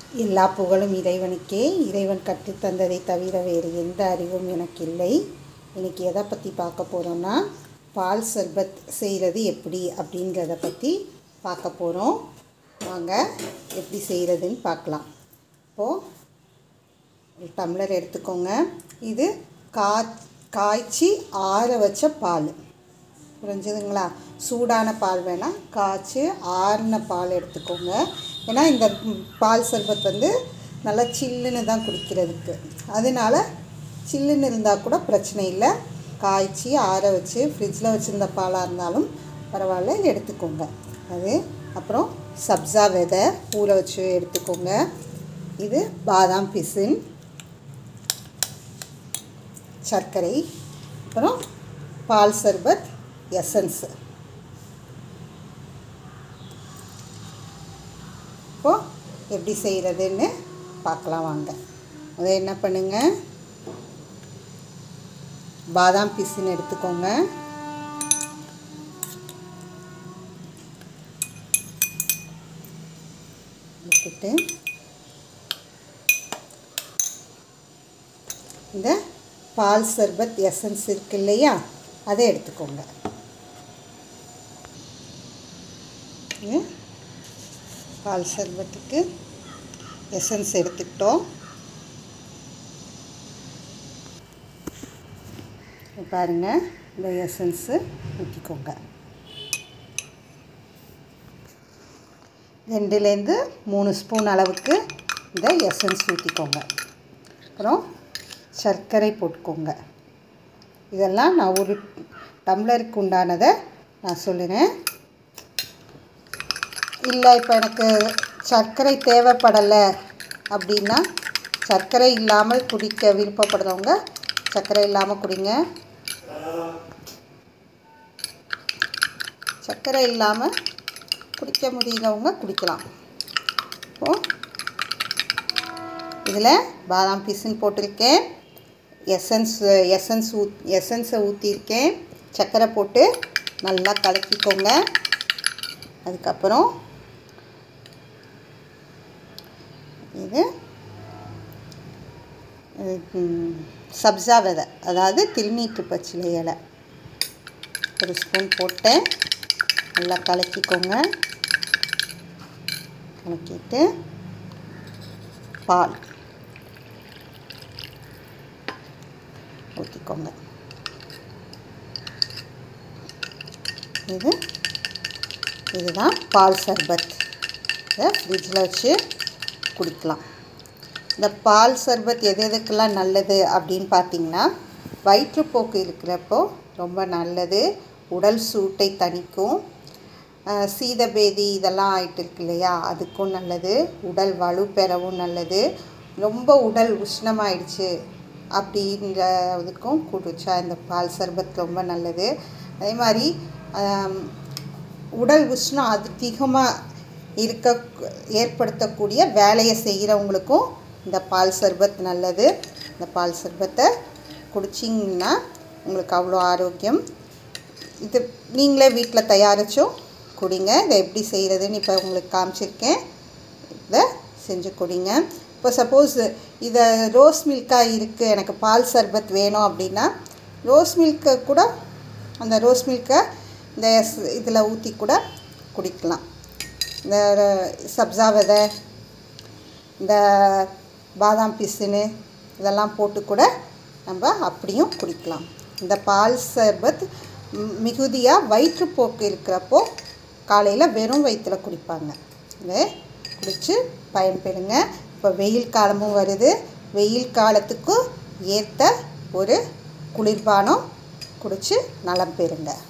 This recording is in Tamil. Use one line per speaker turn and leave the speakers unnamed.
எல்லா புகழும் இறைவனுக்கே இறைவன் கற்றுத்தந்ததை தவிர வேறு எந்த அறிவும் எனக்கு இல்லை இன்னைக்கு எதை பற்றி பார்க்க போகிறோம்னா பால் சர்பத் செய்கிறது எப்படி அப்படிங்கிறத பற்றி பார்க்க போகிறோம் வாங்க எப்படி செய்கிறதுன்னு பார்க்கலாம் இப்போது ஒரு டம்ளர் எடுத்துக்கோங்க இது கா காய்ச்சி ஆற வச்ச பால் புரிஞ்சுதுங்களா சூடான பால் வேணால் காய்ச்சி ஆறின பால் எடுத்துக்கோங்க ஏன்னா இந்த ம், பால் சர்பத் வந்து நல்லா சில்லுன்னு தான் குடிக்கிறதுக்கு அதனால சில்லுன்னு இருந்தால் கூட பிரச்சனை இல்லை காய்ச்சி ஆற வச்சு ஃப்ரிட்ஜில் வச்சுருந்த பாலாக இருந்தாலும் பரவாயில்ல எடுத்துக்கோங்க அது அப்புறம் சப்ஸா விதை ஊற வச்சு எடுத்துக்கோங்க இது பாதாம் பிசின் சர்க்கரை அப்புறம் பால் சர்பத் எசன்ஸு இப்போது எப்படி செய்கிறதுன்னு பார்க்கலாம் வாங்க அதை என்ன பண்ணுங்க பாதாம் பிசின் எடுத்துக்கோங்க எடுத்துட்டு இந்த பால் சர்பத் எசன்ஸ் இருக்கு இல்லையா அதை எடுத்துக்கோங்க இது பால் சர்பத்துக்கு எசன்ஸ் எடுத்துக்கிட்டோம் இப்ப பாருங்க இந்த எசன்ஸு ஊற்றிக்கோங்க ரெண்டுலேருந்து மூணு ஸ்பூன் அளவுக்கு இந்த எசன்ஸ் ஊற்றிக்கோங்க அப்புறம் சர்க்கரை போட்டுக்கோங்க இதெல்லாம் நான் ஒரு டம்ளருக்கு உண்டானதை நான் சொல்லுறேன் இல்லை இப்போ எனக்கு சர்க்கரை தேவைப்படலை அப்படின்னா சர்க்கரை இல்லாமல் குடிக்க விருப்பப்படுறவங்க சர்க்கரை இல்லாமல் குடிங்க சர்க்கரை இல்லாமல் குடிக்க முடியலவங்க குடிக்கலாம் இப்போ இதில் பாதாம் பீஸுன்னு போட்டிருக்கேன் எசன்ஸ் எசன்ஸ் ஊத் எசன்ஸை ஊற்றிருக்கேன் சர்க்கரை போட்டு நல்லா கலக்கிக்கோங்க அதுக்கப்புறம் இது ம், சப்ஸா விதை அதாவது திருநீற்று பச்சிலை இலை ஒரு ஸ்பூன் போட்டேன் நல்லா கலக்கிக்கோங்க கலக்கிட்டு பால் ஊற்றிக்கோங்க இது இதுதான் பால் சர்பத் இதை ஃப்ரிட்ஜில் வச்சு குடிக்கலாம் இந்த பால் சர்பத் எது எதுக்கெல்லாம் நல்லது அப்படின்னு பார்த்தீங்கன்னா வயிற்றுப்போக்கு இருக்கிறப்போ ரொம்ப நல்லது உடல் சூட்டை தணிக்கும் அஹ், சீதபேதி இதெல்லாம் ஆயிட்டு இருக்கு இல்லையா அதுக்கும் நல்லது உடல் வலு பெறவும் நல்லது ரொம்ப உடல் உஷ்ணமாயிடுச்சு அப்படின்றதுக்கும் குடிச்சா இந்த பால் சர்பத் ரொம்ப நல்லது அதே மாதிரி ஆம், உடல் உஷ்ணம் அதிகமாக இருக்க ஏற்படுத்தக்கூடிய வேலையை செய்கிறவங்களுக்கும் இந்த பால் சர்பத் நல்லது இந்த பால் சர்பத்தை குடிச்சிங்கன்னா உங்களுக்கு அவ்வளோ ஆரோக்கியம் இது நீங்களே வீட்டில் தயாரிச்சும் குடிங்க இதை எப்படி செய்கிறதுன்னு இப்போ உங்களுக்கு காமிச்சிருக்கேன் இதை செஞ்சு குடிங்க இப்போ சப்போஸ் இதை ரோஸ் மில்காக இருக்குது எனக்கு பால் சர்பத் வேணும் அப்படின்னா ரோஸ் மில்க்கை கூட அந்த ரோஸ் மில்க்கை இந்த இதில் ஊற்றி கூட குடிக்கலாம் இந்த சப்ஸா விதை இந்த பாதாம் பிசுனு இதெல்லாம் போட்டு கூட நம்ம அப்படியும் குடிக்கலாம் இந்த பால் சர்பத் ம், மிகுதியாக வயிற்றுப்போக்கு இருக்கிறப்போ காலையில் வெறும் வயிற்றில் குடிப்பாங்க இதை குடித்து பயன்பெறுங்க இப்போ வெயில் காலமும் வருது வெயில் காலத்துக்கு ஏற்ற ஒரு குளிர்பானம் குடித்து நலம் பெறுங்க